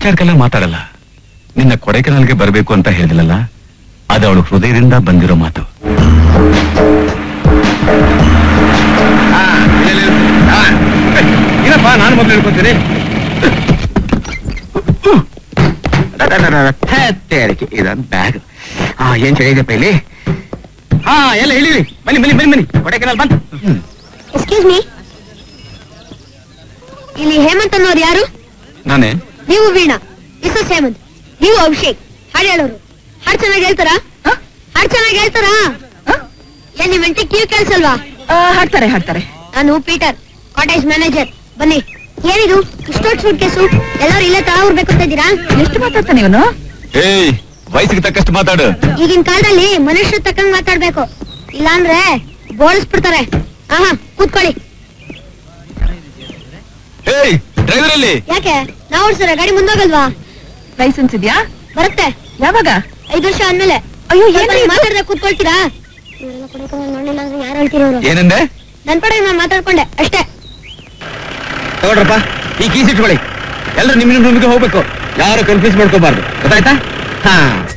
ಬೇಕಾಡ್ಕೆಲ್ಲ ಮಾತಾಡಲ್ಲ ನಿನ್ನ ಕೊಡೈಕೆನಾಲ್ಗೆ ಬರಬೇಕು ಅಂತ ಹೇಳಿದ್ಲಲ್ಲ ಅದು ಅವಳು ಹೃದಯದಿಂದ ಬಂದಿರೋ ಮಾತು ಏನಪ್ಪ ನಾನು ಮೊದಲು ಹೇಳ್ಕೊತೀನಿ ಇದೊಂದು ಬ್ಯಾಗ್ ಹಾ ಏನ್ ಚೆನ್ನಾಗಿದೆಪ್ಪ ಇಲ್ಲಿ ಹಾ ಎಲ್ಲ ಹೇಳಿರಿ ಬನ್ನಿ ಬನ್ನಿ ಬನ್ನಿ ಬನ್ನಿ ಕೊಡೈಕೆನಾಲ್ ಬಂತು ಎಕ್ಸ್ಕ್ಯೂಸ್ ಮೀ ಇಲ್ಲಿ ಹೇಮಂತ್ ಅನ್ನೋರು ಯಾರು ನಾನೇ ನೀವು ವೀಣಾ ಮಿಸಸ್ ಹೇಮಂತ್ ನೀವು ಅಭಿಷೇಕ್ ಹಾಡು ಹೇಳೋರು ಹಾಡು ಚೆನ್ನಾಗಿ ಹೇಳ್ತಾರಾ ಹಾಡು ಚೆನ್ನಾಗಿ ಹೇಳ್ತಾರಾ ಏನ್ ನಿಮ್ ಹೆಂಡತಿ ಕಿವಿ ಕೇಳಿಸಲ್ವಾ ಹಾಡ್ತಾರೆ ಹಾಡ್ತಾರೆ ನಾನು ಪೀಟರ್ ಕಾಟೇಜ್ ಮ್ಯಾನೇಜರ್ ಬನ್ನಿ ಏನಿದು ಇಷ್ಟೊಟ್ಟು ಸೂಟ್ ಕೇಸು ಎಲ್ಲರೂ ಇಲ್ಲೇ ತಳ ಉರ್ಬೇಕು ಅಂತ ಇದ್ದೀರಾ ಎಷ್ಟು ಮಾತಾಡ್ತಾನೆ ಇವನು ಏಯ್ ವಯಸ್ಸಿಗೆ ತಕ್ಕಷ್ಟು ಮಾತಾಡು ಈಗಿನ ಕಾಲದಲ್ಲಿ ಮನುಷ್ಯರು ತಕ್ಕಂಗ್ ಮಾತಾಡ್ಬೇಕು ಇಲ್ಲಾಂದ್ರೆ ಬೋಳಿಸ್ಬಿಡ್ತಾರೆ ಆಹಾ ಕೂತ್ಕೊಳ್ಳಿ ಏಯ್ ಡ್ರೈವರ್ ಅಲ್ಲಿ ಯಾಕೆ ನಾವು ಓಡ್ಸರ ಗಾಡಿ ಮುಂದೋಗಲ್ವಾ ಲೈಸೆನ್ಸ್ ಇದೆಯಾ ಬರುತ್ತೆ ಯಾವಾಗ ಐದು ವರ್ಷ ಆದ್ಮೇಲೆ ಅಯ್ಯೋ ಸ್ವಲ್ಪ ಏನ್ರಿ ನೀವು ಇದು? ಮಾತಾಡ್ದೆ ಕೂತ್ಕೊಳ್ತೀರಾ ಇವ್ರೆಲ್ಲ ಕೊಡೈಕೆನಾಲ್ ನೋಡ್ಲಿಲ್ಲ ಅಂದ್ರೆ ಯಾರು ಹೇಳ್ತಿರೋರು ಏನಂದೆ ನನ್ ಪಡೆಗೆ ನಾನು ಮಾತಾಡ್ಕೊಂಡೆ ಅಷ್ಟೇ ತಗೊಳ್ರಪ್ಪ ಈ ಕೀಸ್ ಇಟ್ಕೊಳ್ಳಿ ಎಲ್ಲರೂ ನಿಮ್ಮ ರೂಮಿಗೆ ಹೋಗ್ಬೇಕು ಯಾರು ಕನ್ಫ್ಯೂಸ್ ಮಾಡ್ಕೋಬಾರ್ದು ಗೊತ್ತಾಯ್ತಾ ಹಾ